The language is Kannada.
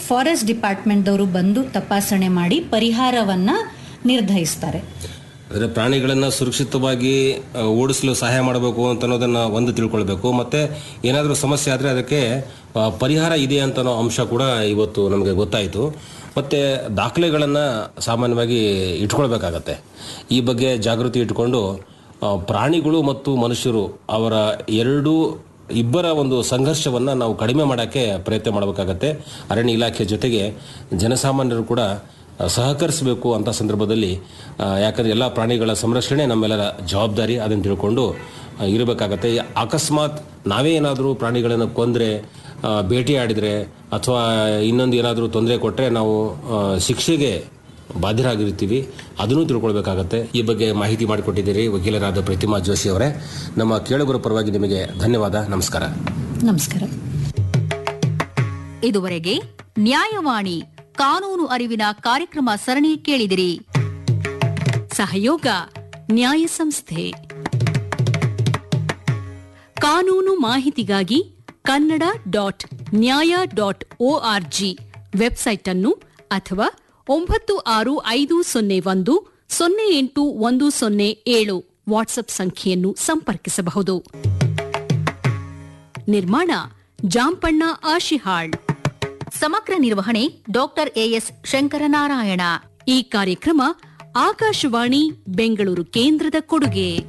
ಫಾರೆಸ್ಟ್ ಡಿಪಾರ್ಟ್ಮೆಂಟ್ದವರು ಬಂದು ತಪಾಸಣೆ ಮಾಡಿ ಪರಿಹಾರವನ್ನ ನಿರ್ಧರಿಸ್ತಾರೆ ಅಂದರೆ ಪ್ರಾಣಿಗಳನ್ನು ಸುರಕ್ಷಿತವಾಗಿ ಆ, ಓಡಿಸಲು ಸಹಾಯ ಮಾಡಬೇಕು ಅಂತ ಅನ್ನೋದನ್ನು ಒಂದು ತಿಳ್ಕೊಳ್ಬೇಕು ಮತ್ತು ಏನಾದರೂ ಸಮಸ್ಯೆ ಆದರೆ ಅದಕ್ಕೆ ಆ, ಪರಿಹಾರ ಇದೆ ಅಂತ ಅನ್ನೋ ಅಂಶ ಕೂಡ ಇವತ್ತು ನಮಗೆ ಗೊತ್ತಾಯಿತು ಮತ್ತು ದಾಖಲೆಗಳನ್ನು ಸಾಮಾನ್ಯವಾಗಿ ಇಟ್ಕೊಳ್ಬೇಕಾಗತ್ತೆ ಈ ಬಗ್ಗೆ ಜಾಗೃತಿ ಇಟ್ಕೊಂಡು ಆ, ಪ್ರಾಣಿಗಳು ಮತ್ತು ಮನುಷ್ಯರು ಅವರ ಎರಡೂ ಇಬ್ಬರ ಒಂದು ಸಂಘರ್ಷವನ್ನು ನಾವು ಕಡಿಮೆ ಮಾಡೋಕ್ಕೆ ಪ್ರಯತ್ನ ಮಾಡಬೇಕಾಗತ್ತೆ ಅರಣ್ಯ ಇಲಾಖೆ ಜೊತೆಗೆ ಜನಸಾಮಾನ್ಯರು ಕೂಡ ಆ, ಸಹಕರಿಸಬೇಕು ಅಂತ ಸಂದರ್ಭದಲ್ಲಿ ಆ, ಯಾಕಂದ್ರೆ ಎಲ್ಲ ಪ್ರಾಣಿಗಳ ಸಂರಕ್ಷಣೆ ನಮ್ಮೆಲ್ಲರ ಜವಾಬ್ದಾರಿ ಅದನ್ನು ತಿಳ್ಕೊಂಡು ಆ, ಇರಬೇಕಾಗತ್ತೆ ಅಕಸ್ಮಾತ್ ನಾವೇ ಏನಾದರೂ ಪ್ರಾಣಿಗಳನ್ನು ಕೊಂದರೆ ಭೇಟಿಯಾಡಿದರೆ ಅಥವಾ ಇನ್ನೊಂದು ಏನಾದರೂ ತೊಂದರೆ ಕೊಟ್ಟರೆ ನಾವು ಆ, ಶಿಕ್ಷೆಗೆ ಬಾಧ್ಯರಾಗಿರ್ತೀವಿ ಅದನ್ನು ತಿಳ್ಕೊಳ್ಬೇಕಾಗತ್ತೆ ಈ ಬಗ್ಗೆ ಮಾಹಿತಿ ಮಾಡಿಕೊಟ್ಟಿದ್ದೀರಿ ವಕೀಲರಾದ ಪ್ರತಿಮಾ ಜೋಶಿ ಅವರೇ ನಮ್ಮ ಕೇಳುಗರ ಪರವಾಗಿ ನಿಮಗೆ ಧನ್ಯವಾದ ನಮಸ್ಕಾರ ನಮಸ್ಕಾರ ಇದುವರೆಗೆ ನ್ಯಾಯವಾಣಿ ಕಾನೂನು ಅರಿವಿನ ಕಾರ್ಯಕ್ರಮ ಸರಣಿ ಕೇಳಿದಿರಿ ಸಹಯೋಗ ನ್ಯಾಯ ಸಂಸ್ಥೆ ಕಾನೂನು ಮಾಹಿತಿಗಾಗಿ Kannada dot Nyaya dot ORG website ಅನ್ನು ಅಥವಾ ಒಂಬತ್ತು ಆರು ಐದು ಸೊನ್ನೆ ಒಂದು ಸೊನ್ನೆ ಎಂಟು ಒಂದು ಸೊನ್ನೆ ಏಳು ವಾಟ್ಸ್ಆಪ್ ಸಂಖ್ಯೆಯನ್ನು ಸಂಪರ್ಕಿಸಬಹುದು ನಿರ್ಮಾಣ ಜಾಂಪಣ್ಣ ಆಶಿಹಾಳ್ ಸಮಗ್ರ ನಿರ್ವಹಣೆ ಡಾಕ್ಟರ್ ಎಎಸ್ ಶಂಕರನಾರಾಯಣ ಈ ಕಾರ್ಯಕ್ರಮ ಆಕಾಶವಾಣಿ ಬೆಂಗಳೂರು ಕೇಂದ್ರದ ಕೊಡುಗೆ